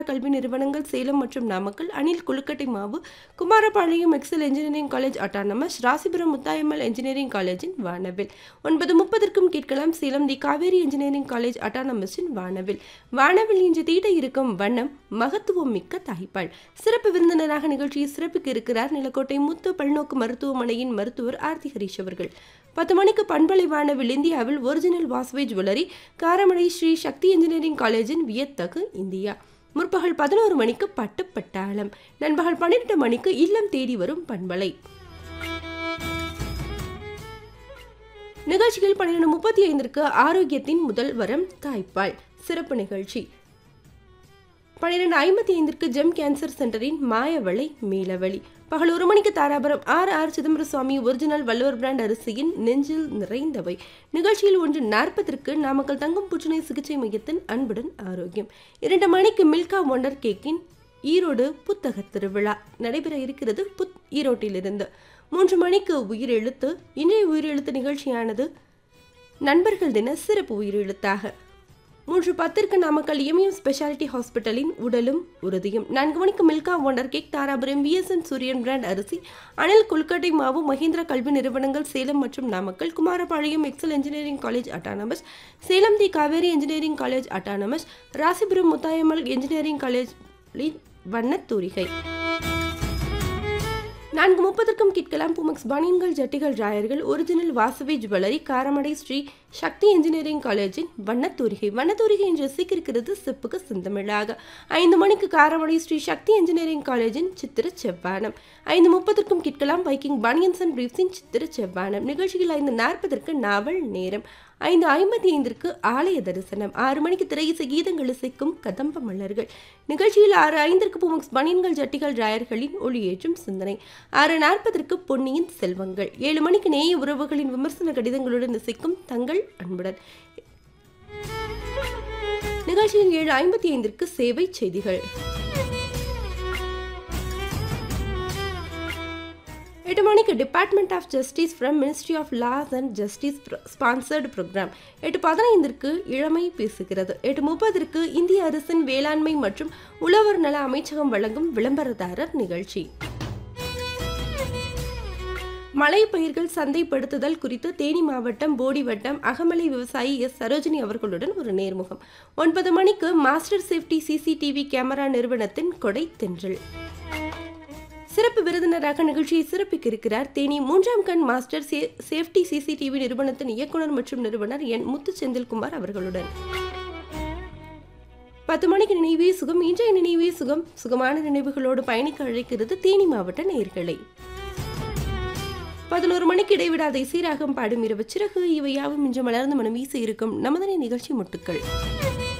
கல்வி நிறுவனங்கள் சேலம் மற்றும் நாமக்கல் அணில் கொழுக்கட்டை மாவு Kumarapalayam Excel engineering college autonomous Rasipuram Muthayammal engineering காலேஜின் வானவில் ஒன்பது முப்பதற்கும் கேட்கலாம் Salem the Kaveri engineering college அட்டானமஸின் வானவில் வானவில் இன்று தீட்ட இருக்கும் வண்ணம் மகத்துவம் மிக்க தாய்ப்பாள் சிறப்பு விருந்தினராக நிகழ்ச்சியை சிறப்பிக்க இருக்கிறார் நிலக்கோட்டை முத்து பல்நோக்கு மருத்துவமனையின் மருத்துவர் ஆர்த்தி ஹரீஷ் அவர்கள் பத்து மணிக்கு பண்பலை வானவில் இந்தியாவில் original Vasavi jewellery Karamadai Sri Sakthi engineering காலேஜின் வியத்தகு இந்தியா முற்பகல் பதினோரு மணிக்கு பட்டு பட்டாளம் நண்பகல் பன்னிரெண்டு மணிக்கு இல்லம் தேடி வரும் பண்பலை நிகழ்ச்சியில் பன்னிரண்டு முப்பத்தி ஐந்திற்கு ஆரோக்கியத்தின் முதல் வரம் தாய்ப்பால் சிறப்பு நிகழ்ச்சி பன்னிரண்டு ஐம்பத்தி ஐந்திற்கு ஜெம் கேன்சர் சென்டரின் மாயவளை மீளவழி பகல் ஒரு மணிக்கு Dharapuram R R Chidambara Swamy original Valluvar brand அரிசியின் நெஞ்சில் நிறைந்தவை நிகழ்ச்சியில் ஒன்று நாற்பத்திற்கு நாமக்கல் தங்கம் புற்றுநோய் சிகிச்சை மையத்தின் அன்புடன் ஆரோக்கியம் இரண்டு மணிக்கு மில்கா ஒண்டர் கேக்கின் ஈரோடு புத்தக திருவிழா நடைபெற இருக்கிறது புத் ஈரோட்டிலிருந்து மூன்று மணிக்கு உயிரெழுத்து இன்றைய உயிரெழுத்து நிகழ்ச்சியானது நண்பர்கள் தின சிறப்பு உயிரெழுத்தாக மூன்று பத்திற்கு நாமக்கல் இமயம் ஸ்பெஷாலிட்டி ஹாஸ்பிட்டலின் உடலும் உறுதியும் நான்கு மணிக்கு Milka wonder cake Dharapuram V S N Suriyan brand அரிசி அனில் கொல்கட்டை மாவு மஹிந்திரா கல்வி நிறுவனங்கள் சேலம் மற்றும் Namakkal Kumarapalayam Excel engineering college autonomous Salem the Kaveri engineering college autonomous Rasipuram Muthayammal engineering காலேஜின் வண்ணத்தூரிகை நான்கு முப்பதற்கும் கேட்கலாம் புமக்ஸ் பனியன்கள் ஜட்டிகள் ராயர்கள் original Vasavi jewellery Karamadai Sri Sakthi engineering காலேஜின் வண்ணத்தூரிகை வண்ணத்தூரிகை என்று சீக்கிரிக்கிறது சிப்புக்கு சிந்தமிழாக ஐந்து மணிக்கு காரமடை ஸ்ரீ சக்தி இன்ஜினியரிங் காலேஜின் சித்திர செவ்வானம் ஐந்து முப்பதற்கும் கேட்கலாம் வைக்கிங் பனியன்ஸ் அண்ட் பிரீஃப்ஸின் சித்திர செவ்வானம் நிகழ்ச்சியில் ஐந்து நாற்பதற்கு நாவல் நேரம் ஐந்து ஐம்பத்தி ஐந்திற்கு ஆலய தரிசனம் ஆறு மணிக்கு திரை இசை கீதங்கள் இசைக்கும் கதம்ப மலர்கள் நிகழ்ச்சியில் ஆறு ஐந்திற்கு புமக்ஸ் பனியன்கள் ஜட்டிகள் ராயர்களின் ஒளியேற்றும் சிந்தனை ஆறு நாற்பதற்கு பொன்னியின் செல்வங்கள் ஏழு மணிக்கு நேய உறவுகளின் விமர்சன கடிதங்களுடன் இசைக்கும் தங்கள் அன்புடன் நிகழ்ச்சியில் ஏழு ஐம்பத்தி ஐந்திற்கு சேவை செய்திகள் எட்டு மணிக்கு department of justice from ministry of laws and justice sponsored programme எட்டு பதினைந்திற்கு இளமை பேசுகிறது எட்டு முப்பதற்கு இந்திய அரசின் வேளாண்மை மற்றும் உழவர் நல அமைச்சகம் வழங்கும் விளம்பரதாரர் நிகழ்ச்சி மலை பயிர்கள் சந்தைப்படுத்துதல் குறித்து தேனி மாவட்டம் போடி வட்டம் அகமலை விவசாயி எஸ் சரோஜினி அவர்களுடன் ஒரு நேர்முகம் ஒன்பது மணிக்கு மாஸ்டர் சேஃப்டி சிசிடிவி கேமரா நிறுவனத்தின் கொடை தென்றல் சிறப்பு விருந்தினராக நிகழ்ச்சியை சிறப்பிக்க இருக்கிறார் தேனி மூன்றாம் கண் மாஸ்டர் சே சேஃப்டி சிசிடிவி நிறுவனத்தின் இயக்குனர் மற்றும் நிறுவனர் என் முத்து செந்தில்குமார் அவர்களுடன் பத்து மணிக்கு நினைவே சுகம் இன்றைய நினைவே சுகம் சுகமான நினைவுகளோடு பயணிக்க அழைக்கிறது தேனி மாவட்ட நேர்களை பதினோரு மணிக்கு இடைவிடாத இசைராகம் பாடும் இரவு சிறகு இவை யாவும் இன்று மலர்ந்து மனம் வீச இருக்கும் நமதனை நிகழ்ச்சி முட்டுக்கள்